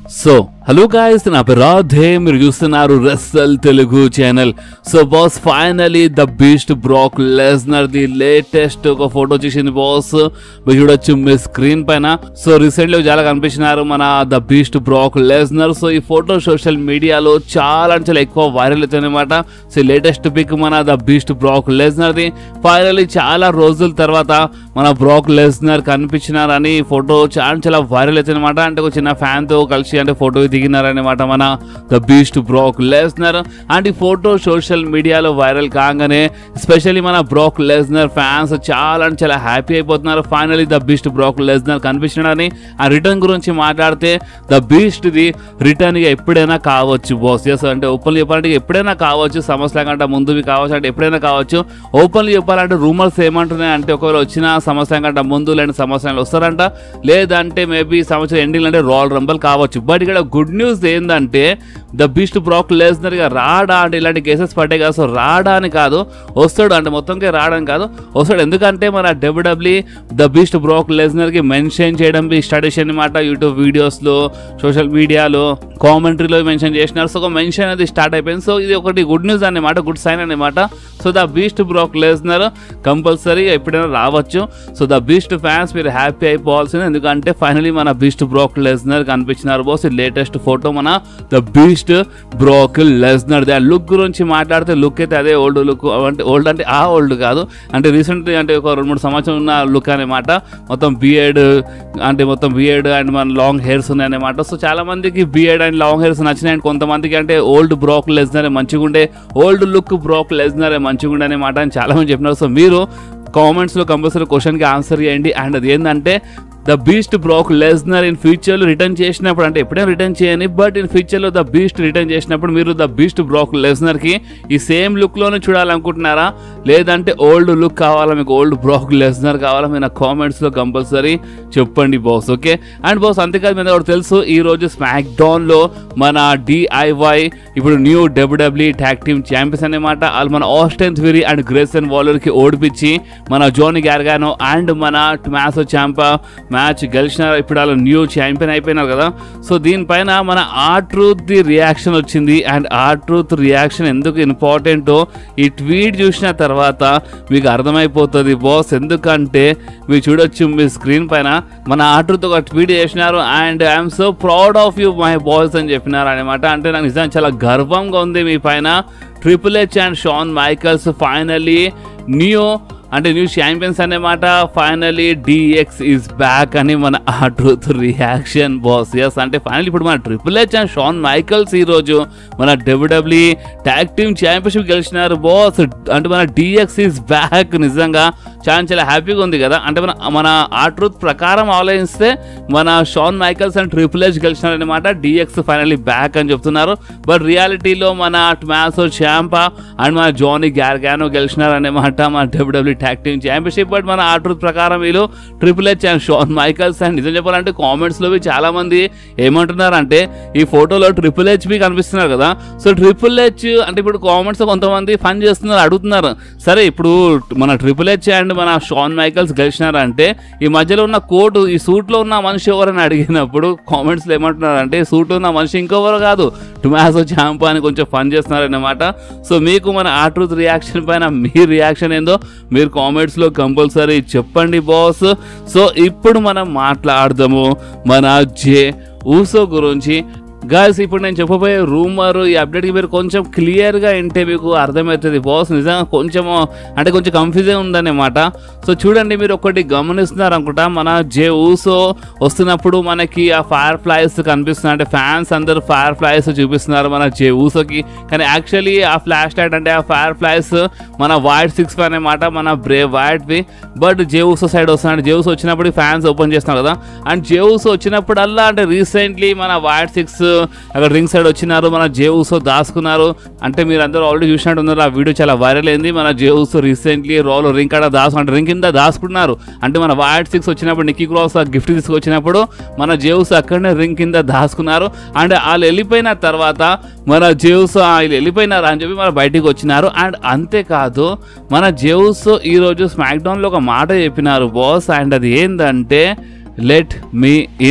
so hello guys నా పేరు రాధే మీరు చూస్తున్నారు wrestle Telugu channel so boss finally the beast Brock Lesnar the latest ఒక ఫోటో చేసింది బాస్ మీరు చూడొచ్చు మీ స్క్రీన్ పైన సో రీసెంట్లీ చాలా కనిపించినారు మన the beast Brock Lesnar so ఈ ఫోటో సోషల్ మీడియాలో చాలా అంటే చాలా ఎక్కువ వైరల్ అవుతుంది అనమాట సో లేటెస్ట్ పిక్ మన the beast Brock Lesnar the finally చాలా రోజుల తర్వాత మన బ్రాక్ లెస్నర్ కనిపించినారని ఈ ఫోటో చాలా చాలా వైరల్ అవుతుంది అనమాట అంటే ఒక చిన్న ఫ్యాన్ తో కలిసి అంటే ఫోటో దిగినారనమాట మన the beast Brock Lesnar and ఈ ఫోటో సోషల్ మీడియాలో వైరల్ కాగానే ఎస్పెషల్లీ మన బ్రాక్ లెస్నర్ ఫ్యాన్స్ చాలా అంటే చాలా హ్యాపీ అయిపోతున్నారు finally the beast Brock Lesnar కనిపించినాడని ఆ రిటర్న్ గురించి మాట్లాడితే ద బీస్ట్ ది రిటర్న్ గా ఎప్పుడైనా కావచ్చు బాస్ ఎస్ అంటే ఓపెన్ చెప్పాలంటే ఎప్పుడైనా కావచ్చు సమస్యల కంటే ముందువి కావచ్చు అంటే ఎప్పుడైనా కావచ్చు ఓపెన్లీ చెప్పాలంటే రూమర్స్ ఏమంటున్నాయి అంటే ఒకవేళ వచ్చిన సంవత్సరం కంటే ముందు లేని సంవత్సరాలు వస్తారంట లేదంటే మేబీ సంవత్సరం ఎండింగ్ అంటే రాయల్ రంబల్ కావచ్చు బట్ ఇక్కడ గుడ్ న్యూస్ ఏంటంటే ద బీస్ట్ బ్రాక్ లెస్నర్ గా రాడా అంటే ఇలాంటి కేసెస్ పడ్డాయి కదా సో రాడా అని కాదు వస్తాడు అంటే మొత్తంకి రావడం కాదు వస్తాడు ఎందుకంటే మన WWE the beast Brock Lesnar కి మెన్షన్ చేయడం స్టార్ట్ చేసి అనమాట యూట్యూబ్ వీడియోస్ లో సోషల్ మీడియాలో కామెంటరీలో మెన్షన్ చేసినారు సో ఒక మెన్షన్ అనేది స్టార్ట్ అయిపోయింది సో ఇది ఒకటి గుడ్ న్యూస్ అనమాట గుడ్ సైన్ అనమాట so the beast Brock Lesnar compulsory ఎప్పుడైనా రావచ్చు సో ద బీస్ట్ ఫ్యాన్స్ మీరు హ్యాపీ అయిపోవాల్సింది ఎందుకంటే ఫైనలీ మన బీస్ట్ బ్రాక్ లెస్నర్ కనిపించినారు బాస్ లేటెస్ట్ ఫోటో మన the beast Brock Lesnar the look గురించి మాట్లాడితే లుక్ అయితే అదే ఓల్డ్ లుక్ అంటే ఓల్డ్ అంటే ఆ ఓల్డ్ కాదు అంటే రీసెంట్ అంటే ఒక రెండు మూడు సంవత్సరం ఉన్న లుక్ అనమాట మొత్తం బియర్డ్ అంటే మొత్తం బియర్డ్ అండ్ మన లాంగ్ హెయిర్స్ ఉన్నాయన్నమాట సో చాలా మందికి బియర్డ్ అండ్ లాంగ్ హెయిర్స్ నచ్చినాయి అండ్ కొంతమందికి అంటే ఓల్డ్ బ్రాక్ లెస్నర్ మంచిగా ఉండే ఓల్డ్ లుక్ బ్రాక్ లెస్నర్ మంచిగా ఉండే అనమాట అని చాలా మంది చెప్పినారు సో మీరు కామెంట్స్లో కంపల్సరీ క్వశ్చన్కి ఆన్సర్ చేయండి అండ్ అది ఏంటంటే the beast Brock Lesnar in ఫ్యూచర్లో రిటర్న్ చేసినప్పుడు అంటే ఎప్పుడైనా రిటర్న్ చేయని బట్ ఇన్ ఫ్యూచర్లో ద బీస్ట్ రిటర్న్ చేసినప్పుడు మీరు ద బీస్ట్ బ్రాక్ లెస్నర్కి ఈ సేమ్ లుక్లోనే చూడాలనుకుంటున్నారా లేదంటే ఓల్డ్ లుక్ కావాలా మీకు ఓల్డ్ బ్రాక్ లెస్నర్ కావాలా మీరు నా కామెంట్స్లో కంపల్సరీ చెప్పండి బాస్ ఓకే అండ్ బాస్ అంతేకాదు మీద కూడా తెలుసు ఈ రోజు స్మాక్ డౌన్లో మన డిఐవై ఇప్పుడు new WWE tag team champions అనమాట వాళ్ళు మన ఆస్టెన్ థ్యూరీ అండ్ గ్రేసన్ వాలర్కి ఓడిపించి మన జోని గార్గానో అండ్ మన మ్యాసో ఛాంప మ్యాచ్ గెలిచినారు ఇప్పుడు వాళ్ళు న్యూ ఛాంపియన్ అయిపోయినారు కదా సో దీనిపైన మన ఆ ట్రూత్ ది రియాక్షన్ వచ్చింది అండ్ ఆ ట్రూత్ రియాక్షన్ ఎందుకు ఇంపార్టెంటో ఈ ట్వీట్ చూసిన తర్వాత మీకు అర్థమైపోతుంది బాస్ ఎందుకంటే మీరు చూడొచ్చు మీ స్క్రీన్ పైన మన ఆ ట్రూత్ ఒక ట్వీట్ చేసినారు and I'm so proud of you my boys అని చెప్పినారు అనమాట అంటే నాకు నిజంగా చాలా గర్వంగా ఉంది మీ పైన triple H and Shawn Michaels finally new అంటే న్యూ ఛాంపియన్స్ అన్నమాట ఫైనలీ డిఎక్స్ ఈజ్ బ్యాక్ అని మన ఆ ట్రూత్ రియాక్షన్ బాస్ ఎస్ అంటే ఫైనల్ ఇప్పుడు మన triple H and Shawn Michaels ఈరోజు మన డబ్ల్యూడబ్ల్యూ ట్యాగ్ టీమ్ ఛాంపియన్షిప్ గెలిచినారు బాస్ అంటే మన డిఎక్స్ ఈజ్ బ్యాక్ నిజంగా చాలా చాలా హ్యాపీగా ఉంది కదా అంటే మన మన ఆ ట్రూత్ ప్రకారం ఆలోచిస్తే మన Shawn Michaels and triple H గెలిచినారనమాట డిఎక్స్ ఫైనల్లీ బ్యాక్ అని చెప్తున్నారు బట్ రియాలిటీలో మన మ్యాసో ఛాంపా అండ్ మన జోనీ గ్యార్గానో గెలిచినారనమాట మన WWE tag team championship but మన ఆ ట్రూత్ ప్రకారం వీళ్ళు triple H and Shawn Michaels and నిజం చెప్పాలంటే కామెంట్స్లో చాలా మంది ఏమంటున్నారంటే ఈ ఫోటోలో ట్రిపుల్ హెచ్ బి కనిపిస్తున్నారు కదా సో ట్రిపుల్ హెచ్ అంటే ఇప్పుడు కామెంట్స్ కొంతమంది ఫన్ చేస్తున్నారు అడుగుతున్నారు సరే ఇప్పుడు మన ట్రిపుల్ హెచ్ అండ్ మన షాన్ మైకల్స్ గెలిచినారంటే ఈ మధ్యలో ఉన్న కోటు ఈ సూట్లో ఉన్న మనిషి ఎవరని అడిగినప్పుడు కామెంట్స్లో ఏమంటున్నారంటే ఈ సూట్లో ఉన్న మనిషి ఇంకెవరు కాదు టుమాసో ఛాంపా అని కొంచెం ఫన్ చేస్తున్నారన్నమాట సో మీకు మన ఆ ట్రూత్ రియాక్షన్ పైన మీ రియాక్షన్ ఏందో మీరు కామెంట్స్లో కంపల్సరీ చెప్పండి బాస్ సో ఇప్పుడు మనం మాట్లాడదాము మన జే ఊసో గురించి గాయస్ ఇప్పుడు నేను చెప్పబోయే రూమర్ ఈ అప్డేట్కి మీరు కొంచెం క్లియర్గా వింటే మీకు అర్థమవుతుంది బాస్ నిజంగా కొంచెము అంటే కొంచెం కన్ఫ్యూజన్ ఉందన్నమాట సో చూడండి మీరు ఒకటి గమనిస్తున్నారు అనుకుంటా మన జే ఊసో వస్తున్నప్పుడు మనకి ఆ ఫైర్ ఫ్లైస్ కనిపిస్తున్నాయి అంటే ఫ్యాన్స్ అందరూ ఫైర్ ఫ్లైస్ చూపిస్తున్నారు మన జే ఊసోకి కానీ యాక్చువల్లీ ఆ ఫ్లాష్ లైట్ అంటే ఆ ఫైర్ ఫ్లైస్ మన వైట్ సిక్స్ అనమాట మన బ్రే వైట్వి బట్ జే ఊసో సైడ్ వస్తున్నాడు జే ఊసో వచ్చినప్పుడు ఫ్యాన్స్ ఓపెన్ చేస్తున్నారు కదా అండ్ జే ఊసో వచ్చినప్పుడల్లా అంటే రీసెంట్లీ మన వైట్ సిక్స్ అక్కడ రింగ్ సైడ్ వచ్చినారు మన జేవుసో దాచుకున్నారు అంటే మీరు అందరూ ఆల్రెడీ చూసినట్టు ఉన్నారు ఆ వీడియో చాలా వైరల్ అయింది మన జేవుసో రీసెంట్లీ రోల్ రింగ్ కాడ దాసు అంటే రింగ్ కింద దాచుకున్నారు అంటే మన వైట్ సిక్స్ వచ్చినప్పుడు నిక్కీ క్రాస్ ఆ గిఫ్ట్ తీసుకొచ్చినప్పుడు మన జేవుస్ అక్కడనే రింగ్ కింద దాచుకున్నారు అండ్ వాళ్ళు వెళ్ళిపోయిన తర్వాత మన జేవుస్ వీళ్ళు వెళ్ళిపోయినారు అని చెప్పి మన బయటికి వచ్చినారు అండ్ అంతేకాదు మన జేవుస్ ఈరోజు స్మాక్ డౌన్లో ఒక మాట చెప్పినారు బాస్ అండ్ అది ఏంటంటే లెట్ మీ ఇన్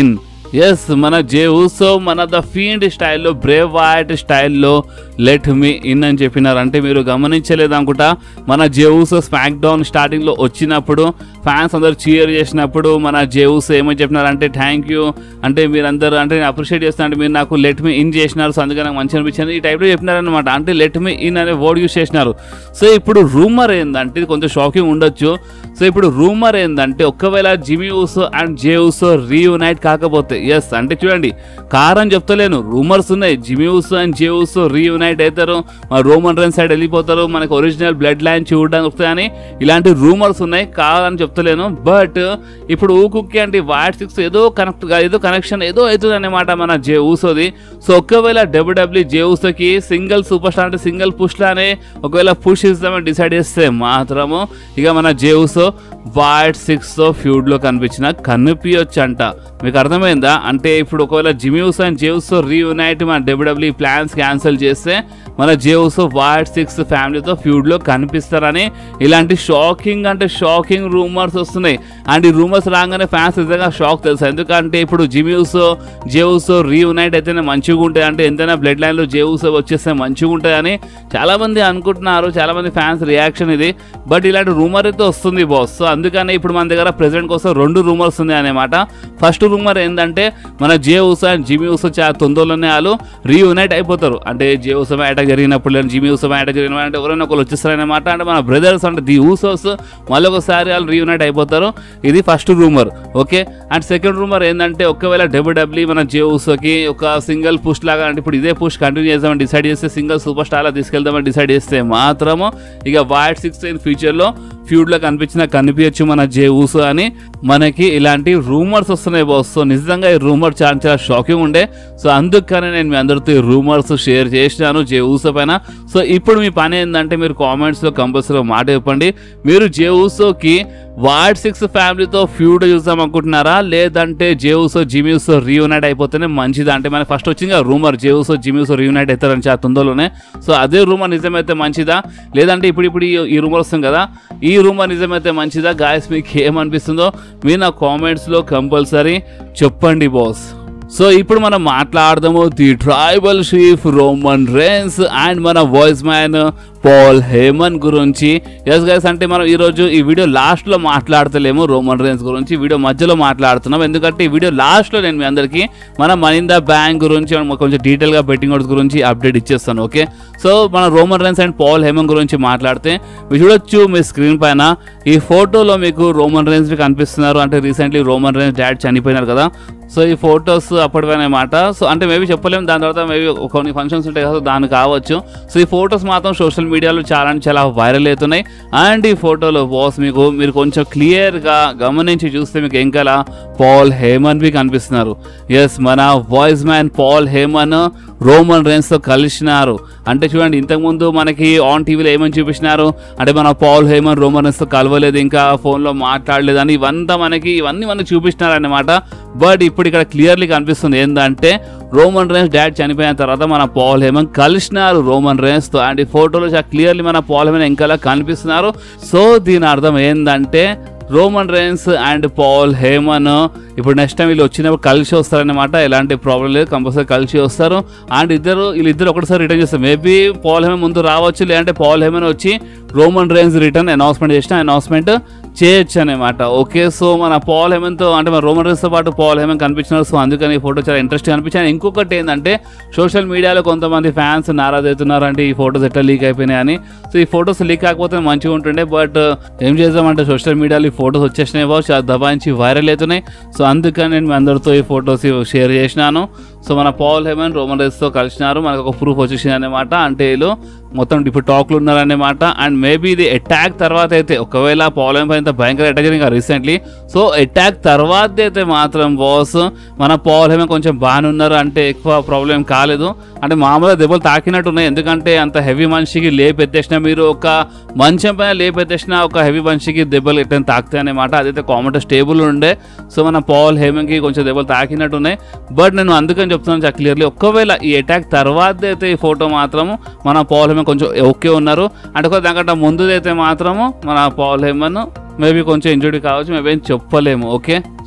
ఎస్ మన జే ఊసో మన ద ఫీల్డ్ స్టైల్లో బ్రేవ్ వైట్ స్టైల్లో లెట్ మీ ఇన్ అని చెప్పినారు అంటే మీరు గమనించలేదు అనుకుంటా మన జే ఊసో స్మాక్ డౌన్ స్టార్టింగ్లో వచ్చినప్పుడు ఫ్యాన్స్ అందరు చీర్ చేసినప్పుడు మన జే ఊసో ఏమని చెప్పినారు అంటే థ్యాంక్ యూ అంటే మీరందరూ అంటే నేను అప్రిషియేట్ చేస్తాను అంటే మీరు నాకు లెట్ మీ ఇన్ చేసినారు సో అందుకే నాకు మంచి అనిపించింది ఈ టైప్లో చెప్పినారనమాట అంటే లెట్ మీ ఇన్ అనే వర్డ్ యూస్ చేసినారు సో ఇప్పుడు రూమర్ ఏంటంటే ఇది కొంచెం షాకింగ్ ఉండొచ్చు సో ఇప్పుడు రూమర్ ఏంటంటే ఒకవేళ Jimmy Uso and Jey Uso reunite కాకపోతే ఎస్ అంటే చూడండి కారణం చెప్తలేను రూమర్స్ ఉన్నాయి Jimmy Uso and Jey Uso reunite అవుతారు మన రోమన్ రన్ సైడ్ వెళ్ళిపోతారు మనకు ఒరిజినల్ బ్లడ్ లైన్ చూడడానికి వస్తాయి అని ఇలాంటి రూమర్స్ ఉన్నాయి కాదని చెప్తలేను బట్ ఇప్పుడు ఊకుక్కి అంటే వాట్ సిక్స్ ఏదో కనెక్ట్ ఏదో కనెక్షన్ ఏదో అవుతుంది అనమాట మన జే ఊసోది సో ఒకవేళ డబ్ల్యూడబ్ల్యూ జే ఊసోకి సింగిల్ సూపర్ స్టార్ అంటే సింగిల్ పుష్లానే ఒకవేళ పుష్ ఇస్తామని డిసైడ్ చేస్తే మాత్రము ఇక మన జే ఊసో వాట్ సిక్స్ ఫ్యూడ్లో కనిపించిన కనిపించచ్చు అంట మీకు అర్థమైందా అంటే ఇప్పుడు ఒకవేళ జిమ్యూస్ అండ్ జేవుస్ రీయునైట్ మన డబ్ల్యూడబ్ల్యూ ప్లాన్స్ క్యాన్సిల్ చేస్తే మన జేవుస్ వాట్ సిక్స్ ఫ్యామిలీతో ఫ్యూడ్లో కనిపిస్తారని ఇలాంటి షాకింగ్ అంటే షాకింగ్ రూమర్స్ వస్తున్నాయి అండ్ ఈ రూమర్స్ రాగానే ఫ్యాన్స్ నిజంగా షాక్ తెలుసు ఎందుకంటే ఇప్పుడు జిమ్యూస్ జేవుస్ రీయునైట్ అయితేనే మంచిగా ఉంటాయి అంటే ఎంతైనా బ్లడ్ లైన్లో జేవుస్ వచ్చేస్తే మంచిగా ఉంటాయని చాలామంది అనుకుంటున్నారు చాలామంది ఫ్యాన్స్ రియాక్షన్ ఇది బట్ ఇలాంటి రూమర్ అయితే వస్తుంది బాస్ సో అందుకనే ఇప్పుడు మన దగ్గర ప్రెసెంట్ కోసం రెండు రూమర్స్ ఉన్నాయి అనమాట ఫస్ట్ రూమర్ ఏంటంటే మన జే ఉసా అండ్ జిమి ఉసా చాలా తొందరలోనే వాళ్ళు రీయునైట్ అయిపోతారు అంటే జే ఉసమా అటాక్ జరిగినప్పుడు లేదా జిమి ఉసమా అటాక్ జరిగినప్పుడు అంటే ఎవరైనా ఒకరు వచ్చేస్తారనమాట అంటే మన బ్రదర్స్ అంటే ది ఊసోస్ మళ్ళీ ఒకసారి వాళ్ళు రీయునైట్ అయిపోతారు ఇది first rumour okay and second rumour ఏంటంటే ఒకవేళ డబ్ల్యూడబ్ల్యూ మన జే ఉసోకి ఒక సింగిల్ పుష్ లాగా అంటే ఇప్పుడు ఇదే పుష్ కంటిన్యూ చేద్దామని డిసైడ్ చేస్తే సింగిల్ సూపర్ స్టార్లా తీసుకెళ్దామని డిసైడ్ చేస్తే మాత్రము ఇక వైట్ సిక్స్ ఇన్ ఫ్యూచర్లో ఫ్యూడ్లో కనిపించిన కనిపించచ్చు మన జే ఊసో అని మనకి ఇలాంటి రూమర్స్ వస్తున్నాయి బాస్ సో నిజంగా ఈ రూమర్ చాలా చాలా షాకింగ్ ఉండే సో అందుకనే నేను మీ అందరితో ఈ రూమర్స్ షేర్ చేసినాను జే ఊసో పైన సో ఇప్పుడు మీ పని ఏంటంటే మీరు కామెంట్స్లో కంపల్సరీ మాట చెప్పండి మీరు జే ఊసోకి వార్డ్ సిక్స్ ఫ్యామిలీతో ఫ్యూడ్ చూద్దాం అనుకుంటున్నారా లేదంటే జేవుసో జిమ్యూసో రీయునైట్ అయిపోతేనే మంచిదా అంటే మనకి ఫస్ట్ వచ్చింది రూమర్ జేవుసో జిమ్యూసో రీయునైట్ అవుతారని చాలా తొందరలోనే సో అదే రూమర్ నిజమైతే మంచిదా లేదంటే ఇప్పుడు ఇప్పుడు ఈ- ఈ రూమర్ వస్తుంది కదా ఈ రూమర్ నిజమైతే మంచిదా గాయస్ మీకు ఏమనిపిస్తుందో మీరు నా కామెంట్స్లో కంపల్సరీ చెప్పండి బాస్ సో ఇప్పుడు మనం మాట్లాడదాము the tribal chief Roman Reigns and మన వాయిస్ మ్యాన్ పాల్ హేమన్ గురించి ఎస్ గైస్ అంటే మనం ఈరోజు ఈ వీడియో లాస్ట్లో మాట్లాడతలేము రోమన్ రేన్స్ గురించి వీడియో మధ్యలో మాట్లాడుతున్నాం ఎందుకంటే ఈ వీడియో లాస్ట్లో నేను మీ అందరికీ మన మనిందా బ్యాంక్ గురించి మనం కొంచెం డీటెయిల్గా బెట్టింగ్ ఓట్స్ గురించి అప్డేట్ ఇచ్చేస్తాను ఓకే సో మన Roman Reigns and Paul Heyman గురించి మాట్లాడితే మీరు చూడొచ్చు మీ స్క్రీన్ పైన ఈ ఫోటోలో మీకు రోమన్ రేన్స్ కనిపిస్తున్నారు అంటే రీసెంట్లీ రోమన్ రేన్స్ డాడ్ చనిపోయినారు కదా సో ఈ ఫొటోస్ అప్పటివన్నమాట సో అంటే మేబీ చెప్పలేము దాని తర్వాత మేబీ కొన్ని ఫంక్షన్స్ ఉంటాయి కదా దాని కావచ్చు సో ఈ ఫొటోస్ మాత్రం సోషల్ మీడియాలో చాలా అంటే చాలా వైరల్ అవుతున్నాయి అండ్ ఈ ఫోటోలో బాస్ మీకు మీరు కొంచెం క్లియర్గా గమనించి చూస్తే మీకు ఇంకా పాల్ హేమన్ బి కనిపిస్తున్నారు ఎస్ మన wise man Paul Heyman Roman రేన్స్తో కలిసినారు అంటే చూడండి ఇంతకుముందు మనకి ఆన్ టీవీలో ఏమని చూపించినారు అంటే మన పాల్ హేమన్ రోమన్ రేన్స్తో కలవలేదు ఇంకా ఫోన్లో మాట్లాడలేదు అని ఇవంతా మనకి ఇవన్నీ మనకి చూపించినారు అన్నమాట బట్ ఇప్పుడు ఇక్కడ క్లియర్లీ కనిపిస్తుంది ఏంటంటే రోమన్ రేన్స్ డాడ్ చనిపోయిన తర్వాత మన పాల్ హేమన్ కలిసినారు రోమన్ రేన్స్తో అండ్ ఈ ఫోటోలో చాలా క్లియర్లీ మన పాల్ హేమన్ ఇంకా కనిపిస్తున్నారు సో దీని అర్థం ఏంటంటే Roman Reigns and Paul Heyman ఇప్పుడు నెక్స్ట్ టైం వీళ్ళు వచ్చినప్పుడు కలిసి వస్తారనమాట ఎలాంటి ప్రాబ్లం లేదు కంపల్సరీ కలిసి వస్తారు అండ్ ఇద్దరు వీళ్ళిద్దరు ఒకటిసారి రిటర్న్ చేస్తారు మేబీ పాల్ హేమన్ ముందు రావచ్చు లేదంటే పాల్ హేమన్ వచ్చి రోమన్ రేన్స్ రిటర్న్ అనౌన్స్మెంట్ చేసిన అనౌన్స్మెంట్ చేయొచ్చు అనమాట ఓకే సో మన పాల్ హేమన్తో అంటే మన రోమన్ రేన్స్తో పాటు పాల్ హేమన్ కనిపించినారు సో అందుకని ఈ ఫోటో చాలా ఇంట్రెస్టింగ్ అనిపించింది ఇంకొకటి ఏంటంటే సోషల్ మీడియాలో కొంతమంది ఫ్యాన్స్ నారాజ్ అవుతున్నారు అంటే ఈ ఫోటోస్ ఎట్లా లీక్ అయిపోయినాయి అని సో ఈ ఫోటోస్ లీక్ కాకపోతే మంచిగా ఉంటుండే బట్ ఏం చేద్దామంటే సోషల్ మీడియాలో ఈ ఫోటోస్ వచ్చేసినాయి బాబు చాలా దబాయించి వైరల్ అవుతున్నాయి సో అందుకని నేను మీ అందరితో ఈ ఫోటోస్ షేర్ చేసినాను సో మన పాల్ హెమన్ రోమన్ రేస్తో కలిసినారు మనకు ఒక ప్రూఫ్ వచ్చేసింది అనమాట అంటే వీళ్ళు మొత్తం ఇప్పుడు టాక్లు ఉన్నారన్నమాట అండ్ మేబీ ఇది అటాక్ తర్వాత అయితే ఒకవేళ పాల్ హెమన్ పైన ఇంత భయంకర అటాక్ జరిగింది రీసెంట్లీ సో అటాక్ తర్వాత అయితే మాత్రం బాస్ మన పాల్ హెమన్ కొంచెం బాగానే ఉన్నారు అంటే ఎక్కువ ప్రాబ్లం కాలేదు అంటే మామూలుగా దెబ్బలు తాకినట్టు ఉన్నాయి ఎందుకంటే అంత హెవీ మనిషికి లేపెత్తేసిన మీరు ఒక మంచం పైన లేపెత్తేసిన ఒక హెవీ మనిషికి దెబ్బలు ఎట్లా తాకుతాయి అనమాట అదైతే కామెంట్ స్టేబుల్ ఉండే సో మన పాల్ హేమంకి కొంచెం దెబ్బలు తాకినట్టు ఉన్నాయి బట్ నేను అందుకని చెప్తున్నాను చాలా క్లియర్లీ ఒకవేళ ఈ అటాక్ తర్వాత అయితే ఈ ఫోటో మాత్రము మన పాల్ హేమన్ కొంచెం ఓకే ఉన్నారు అంటే ఒక దానికంటే ముందుదైతే మాత్రము మన పాల్ హేమన్ మేబీ కొంచెం ఇంజురీ కావచ్చు మేబీ ఏం చెప్పలేము ఓకే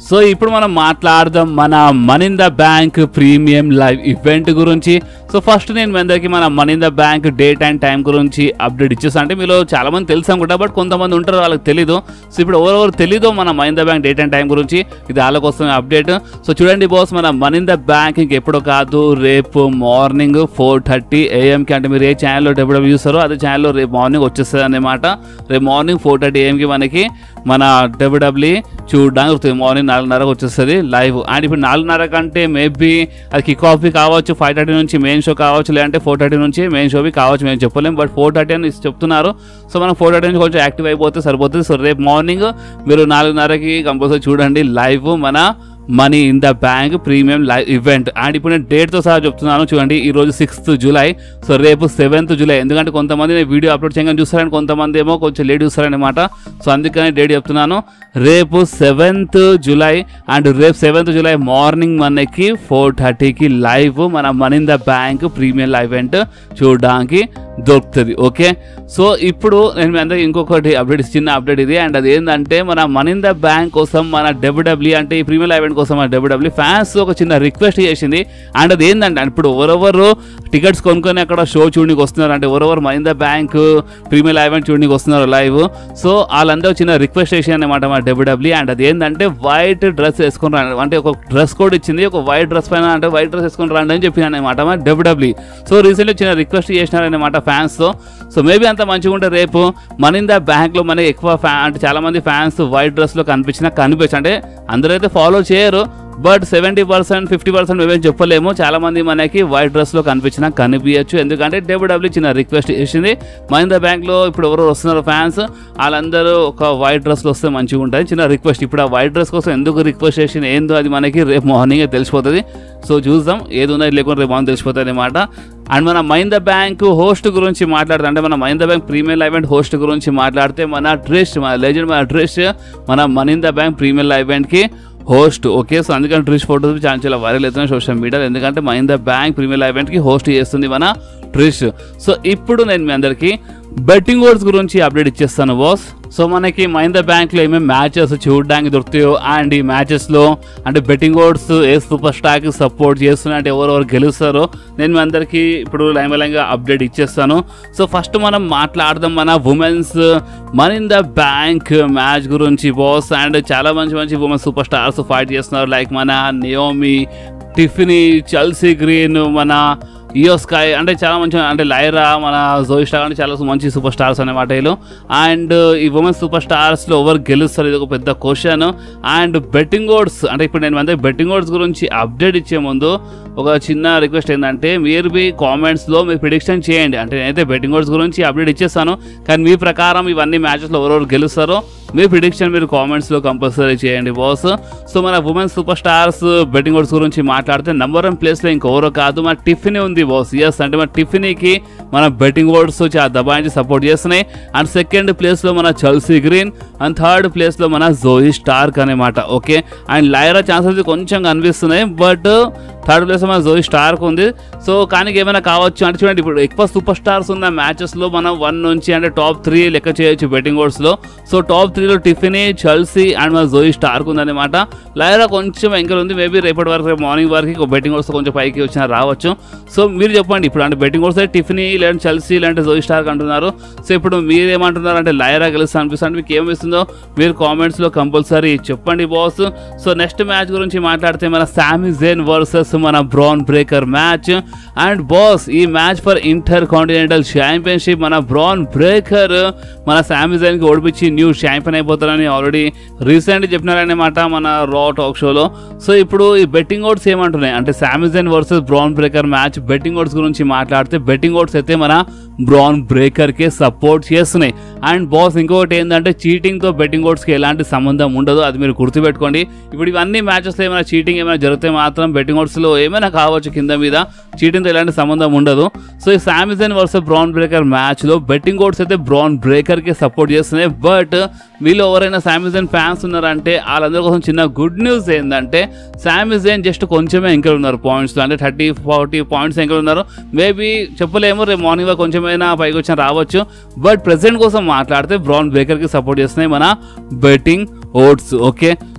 సో ఇప్పుడు మనం మాట్లాడదాం మన money in the bank premium live event గురించి సో ఫస్ట్ నేను మీ అందరికీ మన money in the bank date and time గురించి అప్డేట్ ఇచ్చేస్తా అంటే మీలో చాలా మంది తెలుసు అనుకుంటా బట్ కొంతమంది ఉంటారు వాళ్ళకి తెలీదు సో ఇప్పుడు ఎవరెవరు తెలీదో మన money in the bank date and time గురించి ఇది వాళ్ళ కోసం అప్డేట్ సో చూడండి బాస్ మన మనింద బ్యాంక్ ఇంకెప్పుడు కాదు రేపు మార్నింగ్ ఫోర్ థర్టీ ఏఎంకి అంటే మీరు ఏ ఛానల్లో డబ్ల్యూ చూస్తారో అదే ఛానల్లో రేపు మార్నింగ్ వచ్చేస్తుంది అనమాట రేపు మార్నింగ్ ఫోర్ థర్టీ ఏఎంకి మనకి మన డబ్ల్యూడబ్ల్యూ చూడడానికి వస్తుంది మార్నింగ్ నాలుగున్నరకు వచ్చేస్తుంది లైవ్ అండ్ ఇప్పుడు నాలుగున్నర కంటే మేబీ అది కిక్ ఆఫ్ కావచ్చు ఫైవ్ థర్టీ నుంచి మెయిన్ షో కావచ్చు లేదంటే ఫోర్ థర్టీ నుంచి మెయిన్ షో కావచ్చు మేము చెప్పలేము బట్ ఫోర్ థర్టీ అని చెప్తున్నారు సో మనం ఫోర్ థర్టీ నుంచి కొంచెం యాక్టివ్ అయిపోతే సరిపోతుంది సో రేపు మార్నింగ్ మీరు నాలుగున్నరకి కంపల్సరీ చూడండి లైవ్ మన money in the bank premium live event and ఇప్పుడు నేను డేట్తో సహా చెప్తున్నాను చూడండి ఈ రోజు సిక్స్త్ జూలై సో రేపు సెవెంత్ జూలై ఎందుకంటే కొంతమంది నేను వీడియో అప్లోడ్ చేయగానే చూస్తారని కొంతమంది ఏమో కొంచెం లేట్ చూస్తారనమాట సో అందుకని డేట్ చెప్తున్నాను రేపు సెవెంత్ జూలై అండ్ రేపు సెవెంత్ జూలై మార్నింగ్ మనకి ఫోర్ థర్టీకి లైవ్ మన money in the bank premium live event చూడడానికి దొరుకుతుంది ఓకే సో ఇప్పుడు నేను మీ అందరికి ఇంకొకటి అప్డేట్ చిన్న అప్డేట్ ఇది అండ్ అది ఏంటంటే మన మనీ ఇన్ ద బ్యాంక్ కోసం మన డబ్ల్యూడబ్ల్యూ అంటే ఈ ప్రీమియం ఈవెంట్ కోసం మన డబ్ల్యూడబ్ల్యూ ఫ్యాన్స్ ఒక చిన్న రిక్వెస్ట్ చేసింది అండ్ అది ఏంటంటే ఇప్పుడు ఎవరెవరు టికెట్స్ కొనుక్కొని అక్కడ షో చూడడానికి వస్తున్నారు అంటే ఎవరెవరు money in the bank premium event చూడడానికి వస్తున్నారు లైవ్ సో వాళ్ళందరూ చిన్న రిక్వెస్ట్ చేసి అనమాట మన డబ్ల్యూడబ్ల్యూ అండ్ అది ఏంటంటే వైట్ డ్రెస్ వేసుకొని రండి అంటే ఒక డ్రెస్ కోడ్ ఇచ్చింది ఒక వైట్ డ్రెస్ పైన అంటే వైట్ డ్రెస్ వేసుకొని రండి అని చెప్పిన అనమాట మన డబ్ల్యూడబ్ల్యూ సో రీసెంట్లీ చిన్న రిక్వెస్ట్ చేసినారనమాట ఫ్యాన్స్తో సో మేబీ అంత మంచిగా ఉంటే రేపు మన ఇన్ ద బ్యాంక్లో మనకి ఎక్కువ ఫ్యా అంటే చాలా మంది ఫ్యాన్స్ వైట్ డ్రెస్లో కనిపించినా కనిపించు అంటే అందరూ అయితే ఫాలో చేయరు but seventy percent fifty percent మేమేం చెప్పలేము చాలా మంది మనకి వైట్ డ్రెస్లో కనిపించినా కనిపించచ్చు ఎందుకంటే డబ్ల్యూడబ్ల్యూ చిన్న రిక్వెస్ట్ చేసింది మహీంద్ర బ్యాంక్లో ఇప్పుడు ఎవరు వస్తున్నారు ఫ్యాన్స్ వాళ్ళందరూ ఒక వైట్ డ్రెస్లో వస్తే మంచిగా ఉంటుంది చిన్న రిక్వెస్ట్ ఇప్పుడు ఆ వైట్ డ్రెస్ కోసం ఎందుకు రిక్వెస్ట్ చేసింది ఏందో అది మనకి రేపు మార్నింగే తెలిసిపోతుంది సో చూద్దాం ఏది ఉన్నది లేకుండా రేపు మార్నింగ్ తెలిసిపోతుంది అనమాట అండ్ మన మహీంద్ర బ్యాంక్ హోస్ట్ గురించి మాట్లాడితే అంటే మన money in the bank premium event host గురించి మాట్లాడితే మన ట్రిస్ట్ మన లెజెండ్ మన ట్రిస్ట్ మన మహీంద్ర బ్యాంక్ ప్రీమియం ఈవెంట్కి హోస్ట్ ఓకే సో అందుకని ట్రిష్ ఫోటోస్ చాలా చాలా వైరల్ అవుతున్నాయి సోషల్ మీడియాలో ఎందుకంటే మహీంద్ర బ్యాంక్ ప్రీమియం ఈవెంట్కి హోస్ట్ చేస్తుంది మన ట్రిష్ సో ఇప్పుడు నేను మీ అందరికీ బెట్టింగ్ ఓడ్స్ గురించి అప్డేట్ ఇచ్చేస్తాను బాస్ సో మనకి మహీంద్ర బ్యాంక్లో ఏమేమి మ్యాచెస్ చూడడానికి దొరుకుతాయో అండ్ ఈ మ్యాచెస్లో అంటే బెట్టింగ్ ఓడ్స్ ఏ సూపర్ స్టార్కి సపోర్ట్ చేస్తున్నా అంటే ఎవరెవరు గెలుస్తారో నేను మీ అందరికీ ఇప్పుడు లైన్ లైన్గా అప్డేట్ ఇచ్చేస్తాను సో ఫస్ట్ మనం మాట్లాడదాం మన women's money in the bank match గురించి బాస్ అండ్ చాలా మంచి మంచి ఉమెన్ సూపర్ స్టార్స్ ఫైట్ చేస్తున్నారు లైక్ మన నియోమి టిఫినీ చల్సీ గ్రీన్ మన ఇయో స్కై అంటే చాలా మంచి అంటే లైరా మన జోయి స్టార్ అంటే చాలా మంచి సూపర్ స్టార్స్ అనమాట వీళ్ళు అండ్ ఈ ఉమెన్ సూపర్ స్టార్స్లో ఎవరు గెలుస్తారు ఇది ఒక పెద్ద క్వశ్చన్ అండ్ బెట్టింగ్ ఓడ్స్ అంటే ఇప్పుడు నేను అంటే బెట్టింగ్ ఓడ్స్ గురించి అప్డేట్ ఇచ్చే ముందు ఒక చిన్న రిక్వెస్ట్ ఏంటంటే మీరు మీ కామెంట్స్లో మీరు ప్రిడిక్షన్ చేయండి అంటే నేనైతే బెట్టింగ్ ఓడ్స్ గురించి అప్డేట్ ఇచ్చేస్తాను కానీ మీ ప్రకారం ఇవన్నీ మ్యాచెస్లో ఎవరెవరు గెలుస్తారో మీ ప్రిడిక్షన్ మీరు కామెంట్స్లో కంపల్సరీ చేయండి బాస్ సో మన women super stars betting odds గురించి మాట్లాడితే నెంబర్ వన్ ప్లేస్లో ఇంకెవరో కాదు మన టిఫినీ ఉంది బాస్ ఎస్ అంటే మన టిఫినీకి మన బెట్టింగ్ ఓడ్స్ చాలా దబాయించి సపోర్ట్ చేస్తున్నాయి అండ్ సెకండ్ ప్లేస్లో మన చల్సీ గ్రీన్ అండ్ థర్డ్ ప్లేస్లో మన జోయి స్టార్క్ అనమాట ఓకే అండ్ లైరా ఛాన్సెస్ కొంచెం కనిపిస్తున్నాయి బట్ థర్డ్ ప్లేస్ మన జోయి స్టార్క్ ఉంది సో కానీ ఏమైనా కావచ్చు అంటే చూడండి ఇప్పుడు ఎక్కువ సూపర్ స్టార్స్ ఉన్న మ్యాచెస్లో మనం వన్ నుంచి అంటే టాప్ త్రీ లెక్క చేయొచ్చు బెట్టింగ్ ఓడ్స్లో సో టాప్ త్రీలో టిఫినీ చల్సీ అండ్ మన జోయి స్టార్క్ ఉందన్నమాట లైరా కొంచెం ఎంకల్ ఉంది మేబీ రేపటి వరకు రేపు మార్నింగ్ వరకు బెట్టింగ్ ఓడ్స్ కొంచెం పైకి వచ్చినా రావచ్చు సో మీరు చెప్పండి ఇప్పుడు అంటే బెట్టింగ్ ఓడ్స్ టిఫినీ లేదంటే చల్సీ లేదంటే జోయి స్టార్క్ అంటున్నారు సో ఇప్పుడు మీరు ఏమంటున్నారు అంటే లైరా గెలుస్తా అనిపిస్తుంది మీకు ఏమిస్తుందో మీరు కామెంట్స్లో కంపల్సరీ చెప్పండి బాస్ సో నెక్స్ట్ మ్యాచ్ గురించి మాట్లాడితే మన శామీ జేన్ వర్సెస్ మన Bron Breakker match and boss ఈ match for intercontinental championship మన బ్రౌన్ బ్రేకర్ మన శామీ జైన్కి ఓడిపించి న్యూ ఛాంపియన్ అయిపోతారని ఆల్రెడీ రీసెంట్ చెప్పినారనమాట మన రా టాక్ షోలో సో ఇప్పుడు ఈ బెట్టింగ్ ఓట్స్ ఏమంటున్నాయి అంటే Sami Zayn versus Bron Breakker match betting odds గురించి మాట్లాడితే బెట్టింగ్ ఓట్స్ అయితే మన బ్రౌన్ బ్రేకర్కే సపోర్ట్ చేస్తున్నాయి అండ్ బాస్ ఇంకొకటి ఏంటంటే చీటింగ్తో బెట్టింగ్ ఓట్స్కి ఎలాంటి సంబంధం ఉండదు అది మీరు గుర్తుపెట్టుకోండి ఇప్పుడు ఇవన్నీ మ్యాచెస్లో ఏమైనా చీటింగ్ ఏమైనా జరిగితే మాత్రం బెట్టింగ్ ఓట్స్లో ఏమైనా కావచ్చు కింద మీద చీటింగ్తో ఎలాంటి సంబంధం ఉండదు సో ఈ శామిజన్ వర్సెస్ బ్రౌన్ బ్రేకర్ మ్యాచ్లో బెట్టింగ్ ఓట్స్ అయితే బ్రౌన్ బ్రేకర్కి సపోర్ట్ చేస్తున్నాయి బట్ మీలో ఎవరైనా శామిజన్ ఫ్యాన్స్ ఉన్నారంటే వాళ్ళందరి కోసం చిన్న గుడ్ న్యూస్ ఏంటంటే శామిజన్ జస్ట్ కొంచెమే ఇంకా ఉన్నారు పాయింట్స్ అంటే థర్టీ ఫార్టీ పాయింట్స్ ఇంకా ఉన్నారు మేబీ చెప్పలేము రేపు మార్నింగ్ వరకు కొంచెమైనా పైకి వచ్చిన రావచ్చు బట్ ప్రెసెంట్ కోసం మాట్లాడితే బ్రౌన్ బ్రేకర్కి సపోర్ట్ చేస్తున్నాయి మన బెట్టింగ్ ఓట్స్ ఓకే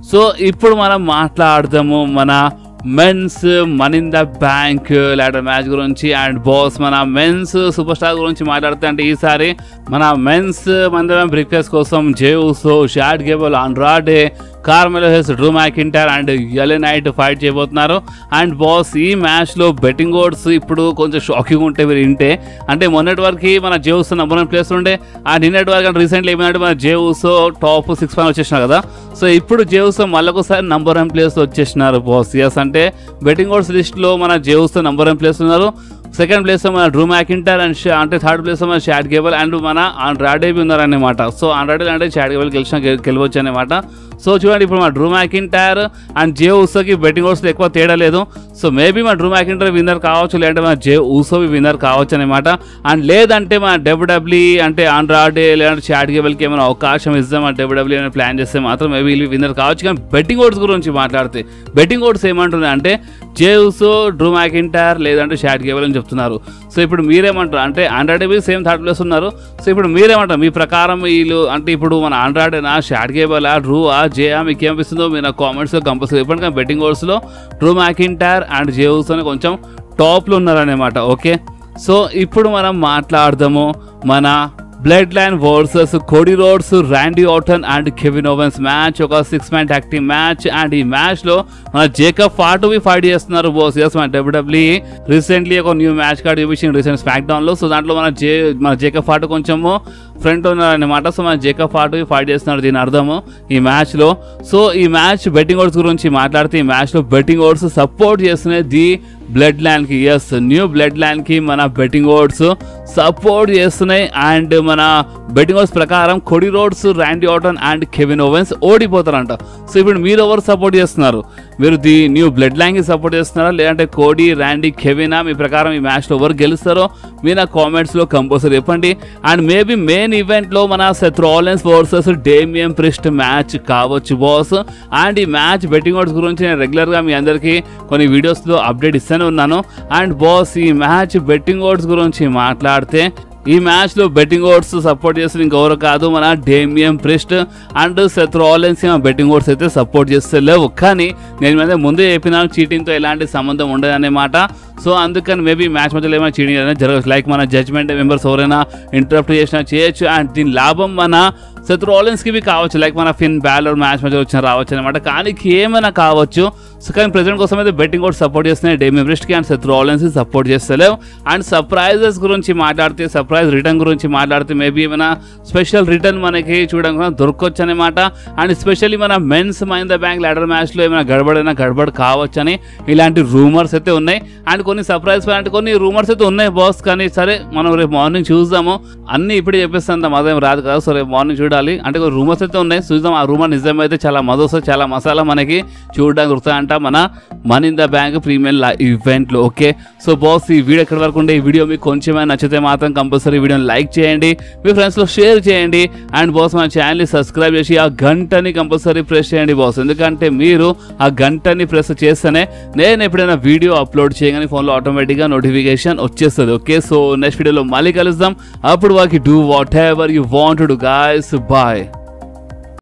సో ఇప్పుడు మనం మాట్లాడదాము మన men's money in the bank ladder match గురించి అండ్ బాస్ మన మెన్స్ సూపర్ స్టార్ గురించి మాట్లాడితే అంటే ఈసారి మన మెన్స్ మన బ్రిక్ఫెస్ కోసం Jey Uso Chad Gable Andrade Carmelo Hayes Drew McIntyre and LA Knight fight చేయబోతున్నారు అండ్ బాస్ ఈ మ్యాచ్లో బెట్టింగ్ ఓడ్స్ ఇప్పుడు కొంచెం షాకింగ్ ఉంటే మీరు వింటే అంటే మొన్నటి వరకు మన జేవుస్ నెంబర్ వన్ ప్లేస్ ఉండే ఆ నిన్నటి వరకు రీసెంట్లీ ఏమైనా మన జేవుస్ టాప్ సిక్స్ పైన వచ్చేసినారు కదా సో ఇప్పుడు జేవుస్ మళ్ళొకసారి నంబర్ వన్ ప్లేస్ వచ్చేసినారు బాస్ ఎస్ అంటే బెట్టింగ్ ఓడ్స్ లిస్ట్లో మన జేవుస్ నంబర్ వన్ ప్లేస్ ఉన్నారు సెకండ్ ప్లేస్ మన డ్రూ మ్యాకింటర్ అండ్ షా- అంటే థర్డ్ ప్లేస్ మన షాడ్ గేబుల్ అండ్ మన ఆండ్రాడేబీ ఉన్నారన్నమాట సో ఆండ్రాడే అంటే షాడ్ గేబుల్ గెలిచిన గె- గెలవచ్చు అనమాట సో చూడండి ఇప్పుడు మా డ్రూ మ్యాకింటైర్ అండ్ జే ఊసోకి బెట్టింగ్ ఓట్స్లో ఎక్కువ తేడా లేదు సో మేబీ మా డ్రూ మ్యాకింటర్ విన్నర్ కావచ్చు లేదంటే మన జే ఊసోవి విన్నర్ కావచ్చు అనమాట అండ్ లేదంటే మన డబ్ల్యూడబ్ల్యూ అంటే ఆండ్రాడే లేదంటే షాడ్ గేబుల్కి ఏమైనా అవకాశం ఇద్దాం మన డబ్ల్యూడబ్ల్యూ ఏమైనా ప్లాన్ చేస్తే మాత్రం మేబీ వీళ్ళు విన్నర్ కావచ్చు కానీ బెట్టింగ్ ఓట్స్ గురించి మాట్లాడితే బెట్టింగ్ ఓట్స్ ఏమంటున్నాయి అంటే జే ఊసో డ్రూ మ్యాకింటైర్ లేదంటే షాడ్ గేబుల్ అని చెప్తున్నారు సో ఇప్పుడు మీరేమంటారు అంటే ఆండ్రాయిడ్ బి సేమ్ థర్డ్ ప్లేస్ ఉన్నారు సో ఇప్పుడు మీరేమంటారు మీ ప్రకారం వీళ్ళు అంటే ఇప్పుడు మన ఆండ్రాయిడేనా షాడ్ గేబలా డ్రూ ఆ జేయా మీకు ఏమనిపిస్తుందో మీరు నా కామెంట్స్లో కంపల్సరీ చెప్పండి కానీ బెట్టింగ్ ఓవర్స్లో డ్రూ మ్యాకింటైర్ అండ్ జేవుస్ అని కొంచెం టాప్లో ఉన్నారనమాట ఓకే సో ఇప్పుడు మనం మాట్లాడదాము మన bloodline versus Cody Rhodes Randy Orton and Kevin Owens match ఒక six man active match and ఈ మ్యాచ్ లో మన జేకబ్ ఫాటువి ఫైట్ చేస్తున్నారు బోస్ ఎస్ మన డబ్ల్యూడబ్ల్యూ రీసెంట్లీ ఒక న్యూ మ్యాచ్ కార్డ్ చూపించింది రీసెంట్ స్మాక్ డౌన్ లో సో దాంట్లో మన జే మన జేకబ్ ఫాటు కొంచెము ఫ్రంట్ ఉన్నారనమాట సో మన జేకబ్ ఫాటువి ఫైట్ చేస్తున్నారు దీని అర్థము ఈ మ్యాచ్ లో సో ఈ మ్యాచ్ బెట్టింగ్ ఓట్స్ గురించి మాట్లాడితే ఈ మ్యాచ్ లో బెట్టింగ్ ఓట్స్ సపోర్ట్ చేస్తున్నాయి ది బ్లడ్ ల్యాండ్ కి ఎస్ న్యూ బ్లడ్ ల్యాండ్ కి మన బెట్టింగ్ ఓట్స్ సపోర్ట్ చేస్తున్నాయి అండ్ మన బెట్టింగ్ ఓట్స్ ప్రకారం Cody Rhodes Randy Orton and Kevin Owens ఓడిపోతారంట సో ఇప్పుడు మీరు ఎవరు సపోర్ట్ చేస్తున్నారు మీరు ది న్యూ బ్లడ్ లైన్ కి సపోర్ట్ చేస్తున్నారా లేదంటే కోడి ర్యాండీ కెవినా మీ ప్రకారం ఈ మ్యాచ్లో ఎవరు గెలుస్తారో మీరు నా కామెంట్స్లో కంపల్సరీ చెప్పండి అండ్ మేబీ మెయిన్ ఈవెంట్లో మన Seth Rollins versus Damian Priest match కావచ్చు బాస్ అండ్ ఈ మ్యాచ్ బెట్టింగ్ ఓట్స్ గురించి నేను రెగ్యులర్గా మీ అందరికీ కొన్ని వీడియోస్లో అప్డేట్ ఇస్తూనే ఉన్నాను అండ్ బాస్ ఈ మ్యాచ్ బెట్టింగ్ ఓట్స్ గురించి మాట్లాడితే ఈ మ్యాచ్ లో బెట్టింగ్ ఓట్స్ సపోర్ట్ చేసిన ఇంకెవరు కాదు మన Damian Priest and Seth Rollins betting odds అయితే సపోర్ట్ చేస్తే లేవు కానీ నేను మీద ముందే చెప్పినాను చీటింగ్ తో ఎలాంటి సంబంధం ఉండదు అన్నమాట సో అందుకని మేబీ మ్యాచ్ మధ్యలో ఏమైనా చీటింగ్ అనేది జరగచ్చు లైక్ మన జడ్జ్మెంట్ మెంబర్స్ ఎవరైనా ఇంటరప్ట్ చేసినా చేయొచ్చు అండ్ దీని లాభం మన సెత్ రాలెన్స్ కి బి కావచ్చు లైక్ మన ఫిన్ బ్యాలర్ మ్యాచ్ మధ్యలో వచ్చిన రావచ్చు అనమాట కానీ ఏమైనా కావచ్చు సో కానీ ప్రెసెంట్ కోసం అయితే బెట్టింగ్ కూడా సపోర్ట్ చేస్తున్నాయి డేమి బ్రిస్ట్కి అండ్ సెత్ రాలెన్స్ సపోర్ట్ చేస్తలేవు అండ్ సర్ప్రైజెస్ గురించి మాట్లాడితే సర్ప్రైజ్ రిటర్న్ గురించి మాట్లాడితే మేబీ ఏమైనా స్పెషల్ రిటర్న్ మనకి చూడడం దొరకవచ్చు అనమాట అండ్ స్పెషల్లీ మన men's mine the bank ladder మ్యాచ్లో ఏమైనా గడబడైనా గడబడ కావచ్చని ఇలాంటి రూమర్స్ అయితే ఉన్నాయి అండ్ కొన్ని సర్ప్రైజ్ అంటే కొన్ని రూమర్స్ అయితే ఉన్నాయి బాస్ కానీ సరే మనం రేపు మార్నింగ్ చూద్దాము అన్ని ఇప్పుడే చెప్పేస్తాం మదేం రాదు కదా సో రేపు మార్నింగ్ చూడాలి అంటే కొన్ని రూమర్స్ అయితే ఉన్నాయి చూద్దాం ఆ రూమర్ నిజమైతే చాలా మదోస చాలా మసాలా మనకి చూడడానికి దొరుకుతాయంట మన money in the bank premium ఈవెంట్లో ఓకే సో బాస్ ఈ వీడియో ఎక్కడి వరకు ఉండే ఈ వీడియో మీకు కొంచెమైనా నచ్చితే మాత్రం కంపల్సరీ వీడియోని లైక్ చేయండి మీ ఫ్రెండ్స్లో షేర్ చేయండి అండ్ బాస్ మన ఛానల్ని సబ్స్క్రైబ్ చేసి ఆ గంటని కంపల్సరీ ప్రెస్ చేయండి బాస్ ఎందుకంటే మీరు ఆ గంటని ప్రెస్ చేస్తేనే నేను ఎప్పుడైనా వీడియో అప్లోడ్ చేయగానే ఫోన్లో ఆటోమేటిక్గా నోటిఫికేషన్ వచ్చేస్తుంది ఓకే సో నెక్స్ట్ వీడియోలో మళ్ళీ కలుద్దాం అప్పుడు వాకి do whatever you want do guys bye